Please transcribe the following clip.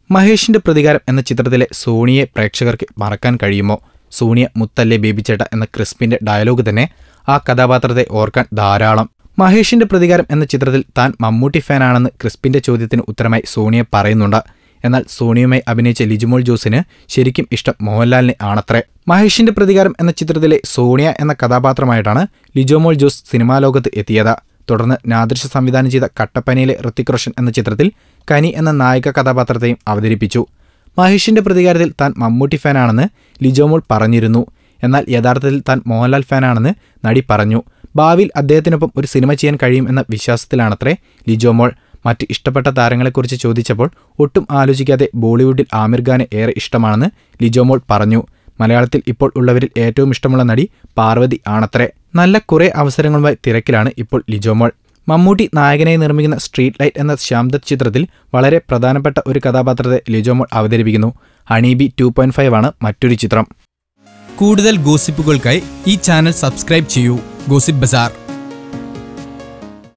മഹേഷിന്റെ പ്രതികാരം എന്ന ചിത്രത്തിലെ സോണിയെ പ്രേക്ഷകർക്ക് മറക്കാൻ കഴിയുമോ സോണിയ മുത്തല്ലേ ബേബിച്ചേട്ട എന്ന ക്രിസ്പിന്റെ ഡയലോഗ് തന്നെ ആ കഥാപാത്രത്തെ ഓർക്കാൻ ധാരാളം മഹേഷിന്റെ പ്രതികാരം എന്ന ചിത്രത്തിൽ താൻ മമ്മൂട്ടി ഫാനാണെന്ന് ക്രിസ്പിന്റെ ചോദ്യത്തിന് ഉത്തരമായി സോണിയ പറയുന്നുണ്ട് എന്നാൽ സോണിയുമായി അഭിനയിച്ച ലിജുമോൾ ജോസിന് ശരിക്കും ഇഷ്ടം മോഹൻലാലിനെ ആണത്രേ മഹേഷിന്റെ പ്രതികാരം എന്ന ചിത്രത്തിലെ സോണിയ എന്ന കഥാപാത്രമായിട്ടാണ് ലിജോമോൾ ജോസ് സിനിമാ ലോകത്ത് എത്തിയത് തുടർന്ന് നാദൃശ സംവിധാനം ചെയ്ത കട്ടപ്പനയിലെ ഋത്തിക് റോഷൻ എന്ന ചിത്രത്തിൽ കനി എന്ന നായിക കഥാപാത്രത്തെയും അവതരിപ്പിച്ചു മഹേഷിന്റെ പ്രതികാരത്തിൽ താൻ മമ്മൂട്ടി ഫാനാണെന്ന് ലിജോമോൾ പറഞ്ഞിരുന്നു എന്നാൽ യഥാർത്ഥത്തിൽ താൻ മോഹൻലാൽ ഫാനാണെന്ന് നടി പറഞ്ഞു ഭാവിയിൽ അദ്ദേഹത്തിനൊപ്പം ഒരു സിനിമ ചെയ്യാൻ കഴിയും എന്ന വിശ്വാസത്തിലാണത്രേ ലിജോമോൾ മറ്റ് ഇഷ്ടപ്പെട്ട താരങ്ങളെക്കുറിച്ച് ചോദിച്ചപ്പോൾ ഒട്ടും ആലോചിക്കാതെ ബോളിവുഡിൽ ആമിർ ഖാനെ ഏറെ ഇഷ്ടമാണെന്ന് ലിജോമോൾ പറഞ്ഞു മലയാളത്തിൽ ഇപ്പോൾ ഉള്ളവരിൽ ഏറ്റവും ഇഷ്ടമുള്ള നടി പാർവതി ആണത്രേ നല്ല കുറേ അവസരങ്ങളുമായി തിരക്കിലാണ് ഇപ്പോൾ ലിജോമോൾ മമ്മൂട്ടി നായകനായി നിർമ്മിക്കുന്ന സ്ട്രീറ്റ് ലൈറ്റ് എന്ന ശ്യാംദത്ത് ചിത്രത്തിൽ വളരെ പ്രധാനപ്പെട്ട ഒരു കഥാപാത്രത്തെ ലിജോമോൾ അവതരിപ്പിക്കുന്നു ഹണീബി ടു പോയിന്റ് ഫൈവ് ആണ് മറ്റൊരു ചിത്രം കൂടുതൽ ഗോസിപ്പുകൾക്കായി ഈ ചാനൽ സബ്സ്ക്രൈബ് ചെയ്യൂ ഗോസിപ്പ് ബസാർ